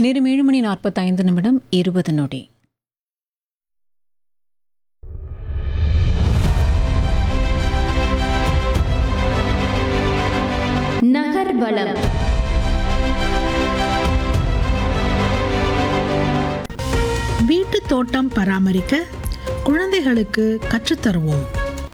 நேரம் ஏழு மணி நாற்பத்தைந்து நிமிடம் இருபது நொடி நகர்வலம் வீட்டு தோட்டம் பராமரிக்க குழந்தைகளுக்கு கற்றுத்தருவோம்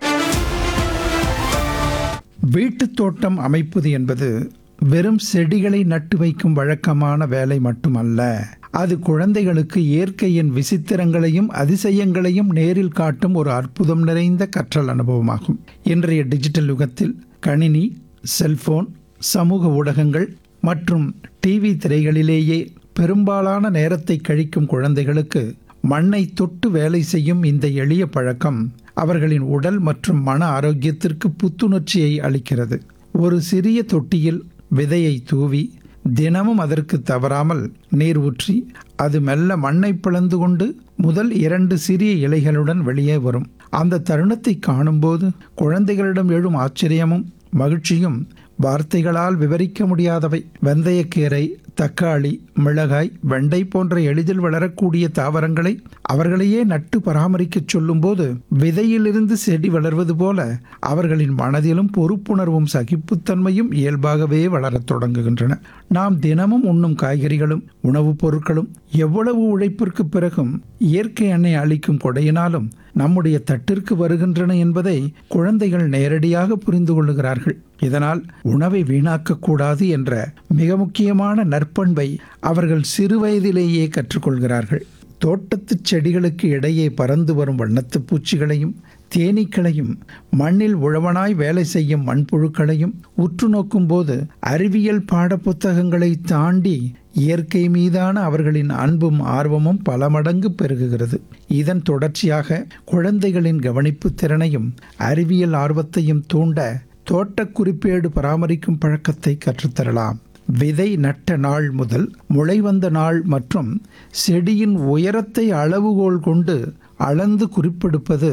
வீட்டுத் தோட்டம் அமைப்பது என்பது வெறும் செடிகளை நட்டு வைக்கும் வழக்கமான வேலை மட்டுமல்ல அது குழந்தைகளுக்கு இயற்கையின் விசித்திரங்களையும் அதிசயங்களையும் நேரில் காட்டும் ஒரு அற்புதம் நிறைந்த கற்றல் அனுபவமாகும் இன்றைய டிஜிட்டல் யுகத்தில் கணினி செல்போன் சமூக ஊடகங்கள் மற்றும் டிவி திரைகளிலேயே பெரும்பாலான நேரத்தை கழிக்கும் குழந்தைகளுக்கு மண்ணை தொட்டு வேலை செய்யும் இந்த எளிய பழக்கம் அவர்களின் உடல் மற்றும் மன ஆரோக்கியத்திற்கு புத்துணர்ச்சியை அளிக்கிறது ஒரு சிறிய தொட்டியில் விதையை தூவி தினமும் அதற்கு தவறாமல் நீர் ஊற்றி அது மெல்ல மண்ணை பிளந்து கொண்டு முதல் இரண்டு சிறிய இலைகளுடன் வெளியே வரும் அந்த தருணத்தை காணும்போது குழந்தைகளிடம் எழும் ஆச்சரியமும் மகிழ்ச்சியும் வார்த்தைகளால் விவரிக்க முடியாதவை வெந்தயக்கீரை தக்காளி மிளகாய் வெண்டை போன்ற எளிதில் வளரக்கூடிய தாவரங்களை அவர்களையே நட்டு பராமரிக்கச் சொல்லும்போது விதையிலிருந்து செடி வளர்வது போல அவர்களின் மனதிலும் பொறுப்புணர்வும் சகிப்புத்தன்மையும் இயல்பாகவே வளரத் தொடங்குகின்றன நாம் தினமும் உண்ணும் காய்கறிகளும் உணவுப் பொருட்களும் எவ்வளவு உழைப்பிற்கு பிறகும் இயற்கை எண்ணெய் அளிக்கும் கொடையினாலும் நம்முடைய தட்டிற்கு வருகின்றன என்பதை குழந்தைகள் நேரடியாக புரிந்து கொள்ளுகிறார்கள் இதனால் உணவை வீணாக்கக்கூடாது என்ற மிக முக்கியமான நற்பண்பை அவர்கள் சிறுவயதிலேயே கற்றுக்கொள்கிறார்கள் தோட்டத்துச் செடிகளுக்கு இடையே பறந்து வரும் வண்ணத்துப் பூச்சிகளையும் தேனீக்களையும் மண்ணில் உழவனாய் வேலை செய்யும் மண்புழுக்களையும் உற்று நோக்கும்போது அறிவியல் பாடப்புத்தகங்களை தாண்டி இயற்கை மீதான அவர்களின் அன்பும் ஆர்வமும் பல மடங்கு பெருகுகிறது இதன் தொடர்ச்சியாக குழந்தைகளின் கவனிப்பு திறனையும் அறிவியல் ஆர்வத்தையும் தூண்ட தோட்டக் குறிப்பேடு பராமரிக்கும் பழக்கத்தை கற்றுத்தரலாம் விதை நட்ட நாள் முதல் முளை வந்த நாள் மற்றும் செடியின் உயரத்தை அளவுகோல் கொண்டு அளந்து குறிப்பெடுப்பது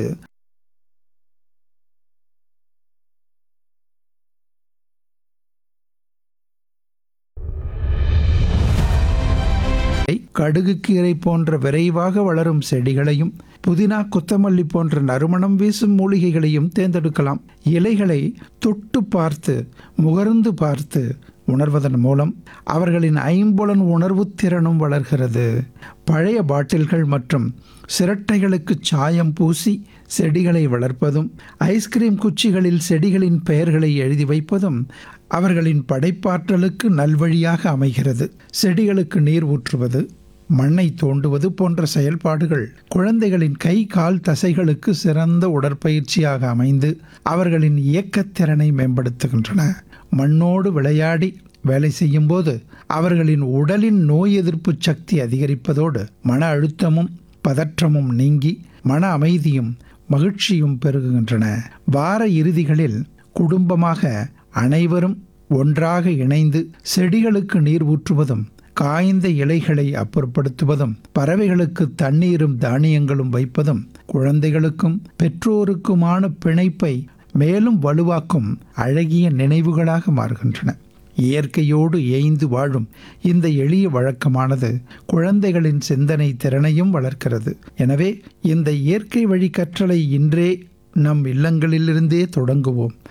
கடுகு கீரை போன்ற விரைவாக வளரும் செடிகளையும் புதினா கொத்தமல்லி போன்ற நறுமணம் வீசும் மூலிகைகளையும் தேர்ந்தெடுக்கலாம் இலைகளை தொட்டு பார்த்து முகர்ந்து பார்த்து உணர்வதன் மூலம் அவர்களின் ஐம்புலன் உணர்வு திறனும் வளர்கிறது பழைய பாட்டில்கள் மற்றும் சிரட்டைகளுக்கு சாயம் பூசி செடிகளை வளர்ப்பதும் ஐஸ்கிரீம் குச்சிகளில் செடிகளின் பெயர்களை எழுதி வைப்பதும் அவர்களின் படைப்பாற்றலுக்கு நல்வழியாக அமைகிறது செடிகளுக்கு நீர் ஊற்றுவது மண்ணை தோண்டுவது போன்ற செயல்பாடுகள் குழந்தைகளின் கை கால் தசைகளுக்கு சிறந்த உடற்பயிற்சியாக அமைந்து அவர்களின் இயக்கத்திறனை மேம்படுத்துகின்றன மண்ணோடு விளையாடி வேலை செய்யும்போது அவர்களின் உடலின் நோய் எதிர்ப்பு சக்தி அதிகரிப்பதோடு மன அழுத்தமும் பதற்றமும் நீங்கி மன அமைதியும் மகிழ்ச்சியும் பெருகுகின்றன வார இறுதிகளில் குடும்பமாக அனைவரும் ஒன்றாக இணைந்து செடிகளுக்கு நீர் ஊற்றுவதும் காய்ந்த இலைகளை அப்புறப்படுத்துவதும் பறவைகளுக்கு தண்ணீரும் தானியங்களும் வைப்பதும் குழந்தைகளுக்கும் பெற்றோருக்குமான பிணைப்பை மேலும் வலுவாக்கும் அழகிய நினைவுகளாக மாறுகின்றன இயற்கையோடு ஏய்ந்து வாழும் இந்த எளிய வழக்கமானது குழந்தைகளின் சிந்தனை திறனையும் வளர்க்கிறது எனவே இந்த இயற்கை வழி கற்றலை இன்றே நம் இல்லங்களிலிருந்தே தொடங்குவோம்